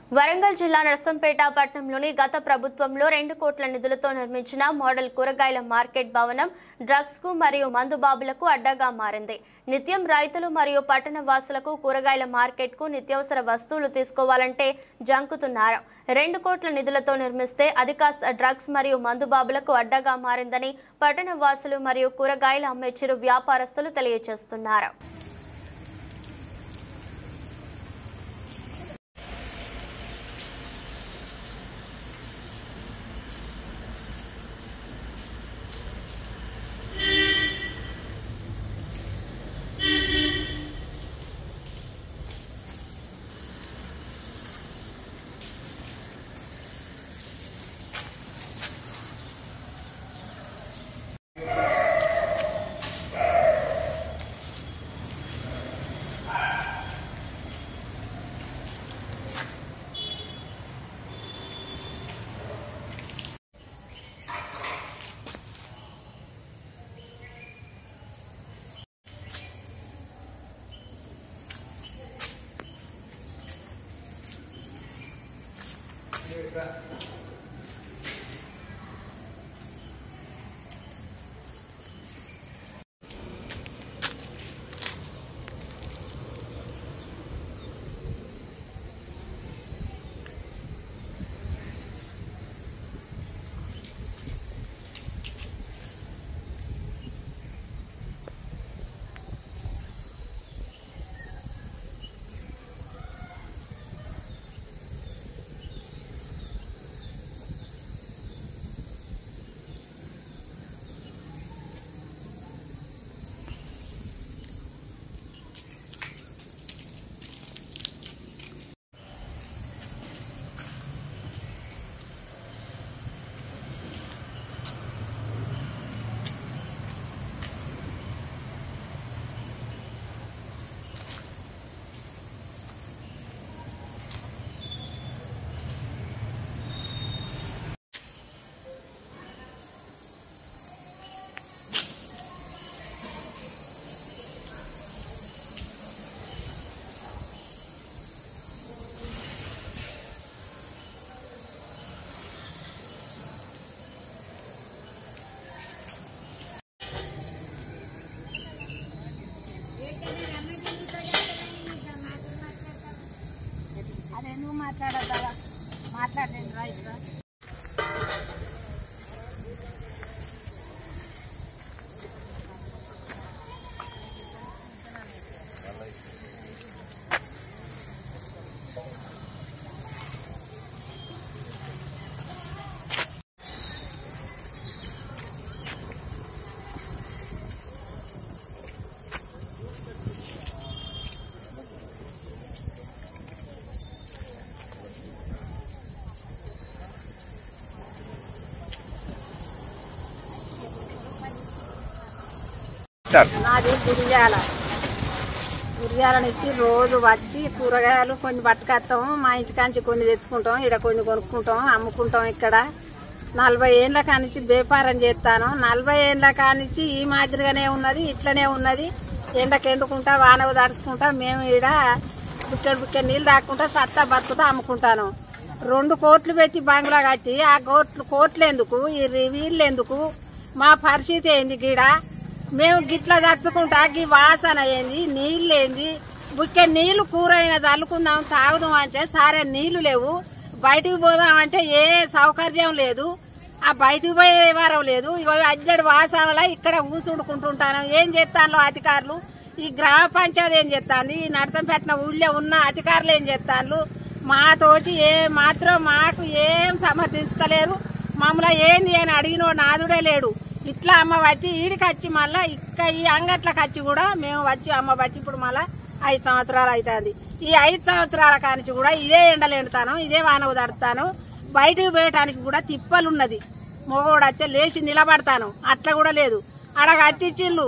వరంగల్ జిల్లా నర్సంపేట పట్టణంలోని గత ప్రభుత్వంలో రెండు కోట్ల నిధులతో నిర్మించిన మోడల్ కూరగాయల మార్కెట్ భవనం డ్రగ్స్ కు మరియు మందుబాబులకు అడ్డగా మారింది నిత్యం రైతులు మరియు పట్టణ వాసులకు కూరగాయల మార్కెట్ కు నిత్యావసర వస్తువులు తీసుకోవాలంటే జంకుతున్నారు రెండు కోట్ల నిధులతో నిర్మిస్తే అది కాస్త డ్రగ్స్ మరియు మందుబాబులకు అడ్డగా మారిందని పట్టణ వాసులు మరియు కూరగాయల అమ్మే చిరు వ్యాపారస్తులు తెలియజేస్తున్నారు అదే నువ్వు మాట్లాడద్దా మాట్లాడండి రైట్ నాది గురియాల గురియాలనిచ్చి రోజు వచ్చి కూరగాయలు కొన్ని పట్టుకొస్తాం మా ఇంటికాంచి కొన్ని తెచ్చుకుంటాం ఇక్కడ కొన్ని కొనుక్కుంటాం అమ్ముకుంటాం ఇక్కడ నలభై ఏళ్ళ కానించి వ్యాపారం చేస్తాను నలభై ఏళ్ళ కానించి ఈ మాదిరిగానే ఉన్నది ఇట్లనే ఉన్నది ఎండకు ఎండుకుంటా వానకు తడుచుకుంటా మేము ఈడ బుక్కెడు బుక్కెడు నీళ్ళు రాకుండా సత్తా బతుకుతా అమ్ముకుంటాను రెండు కోట్లు పెట్టి బంగ్లా కట్టి ఆ కోట్లు కోట్లు ఎందుకు ఈ వీళ్ళు ఎందుకు మా పరిస్థితి ఏంది గీడ మేము గిట్ల చచ్చుకుంటా గీ వాసన ఏంది నీళ్ళు ఏంది బుక్కె నీళ్లు కూర అయినా చల్లుకుందాం తాగుదాం అంటే సరే నీళ్లు లేవు బయటికి పోదాం అంటే ఏ సౌకర్యం లేదు ఆ బయటికి పోయే వారం లేదు ఇగో అజ్జడి వాసనలా ఇక్కడ కూసుండుకుంటుంటాను ఏం చేస్తాను అధికారులు ఈ గ్రామ పంచాయతీ ఏం చేస్తాను ఈ నర్సంపేట ఊళ్ళో ఉన్న అధికారులు ఏం చేస్తాను మాతోటి ఏ మాత్రం మాకు ఏం సమర్థిస్తలేరు మమ్మల్ని ఏంది అని అడిగిన నాదుడే లేడు ఇట్లా అమ్మ వచ్చి ఈడికి వచ్చి మళ్ళా ఇక్క ఈ అంగట్లకు వచ్చి కూడా మేము వచ్చి అమ్మ వచ్చి ఇప్పుడు మళ్ళా ఐదు సంవత్సరాలు అవుతుంది ఈ ఐదు సంవత్సరాల కానించి కూడా ఇదే ఎండలు ఎండుతాను ఇదే వాన ఉదడతాను బయటికి పోయటానికి కూడా తిప్పలున్నది మొగోడు వచ్చే లేచి నిలబడతాను అట్లా కూడా లేదు అడగ అత్తిచ్చిళ్ళు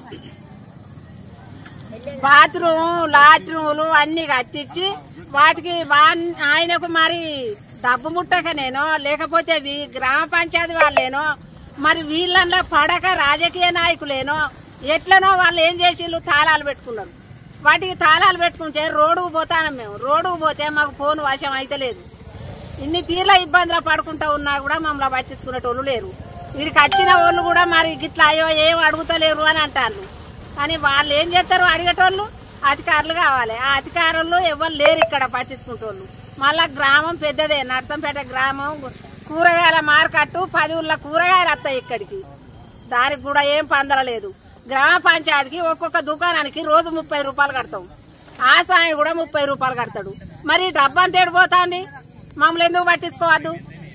బాత్రూమ్ లాట్రూములు అన్ని కట్టించి వాటికి వా- ఆయనకు మరి డబ్బు ముట్టక నేను లేకపోతే వీ- గ్రామ పంచాయతీ వాళ్ళేనో మరి వీళ్ళల్లో పడక రాజకీయ నాయకులేనో ఎట్లనో వాళ్ళు ఏం చేసిళ్ళు తాళాలు పెట్టుకున్నారు వాటికి తాళాలు పెట్టుకుంటే రోడ్డుకు పోతానం మేము రోడ్డుకు పోతే మాకు ఫోన్ వశం అయితే లేదు ఇన్ని తీర్ల ఇబ్బందులు పడుకుంటా ఉన్నా కూడా మమ్మల్ని పట్టించుకునేటోళ్ళు లేరు వీడికి వచ్చిన వాళ్ళు కూడా మరి గిట్లా అయ్యో ఏం అడుగుతలేరు అని అంటారు కానీ వాళ్ళు ఏం చేస్తారు అడిగేటోళ్ళు అధికారులు కావాలి ఆ అధికారులు ఎవరు లేరు ఇక్కడ పట్టించుకుంటోళ్ళు మళ్ళా గ్రామం పెద్దదే నర్సంపేట గ్రామం కూరగాయల మార్కెట్ పది ఊళ్ళ కూరగాయలు వస్తాయి ఇక్కడికి దానికి కూడా ఏం పందరలేదు గ్రామ పంచాయతీకి ఒక్కొక్క దుకాణానికి రోజు ముప్పై రూపాయలు కడతాం ఆ సాయం కూడా ముప్పై రూపాయలు కడతాడు మరి ఈ డబ్బంతా ఏడిపోతుంది మమ్మల్ని ఎందుకు పట్టించుకోవద్దు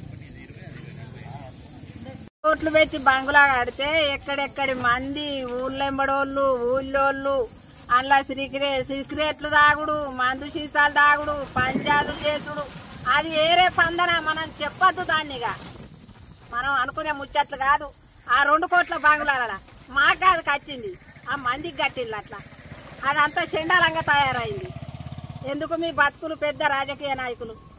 కోట్లు పెట్టి బంగులా కడితే ఎక్కడెక్కడి మంది ఊళ్ళెంబడోళ్ళు ఊళ్ళోళ్ళు అందులో సిరికిరే సిరికిరేట్లు తాగుడు మందు సీసాలు తాగుడు పంచాయతీలు చేసుడు అది ఏరే పందన మనం చెప్పొద్దు దాన్నిగా మనం అనుకునే ముచ్చట్లు కాదు ఆ రెండు కోట్ల బాగులాల మాకు కాదు కచ్చింది ఆ మందికి కట్టింది అట్లా అదంతా చెండాలంగా తయారైంది ఎందుకు మీ బతుకులు పెద్ద రాజకీయ నాయకులు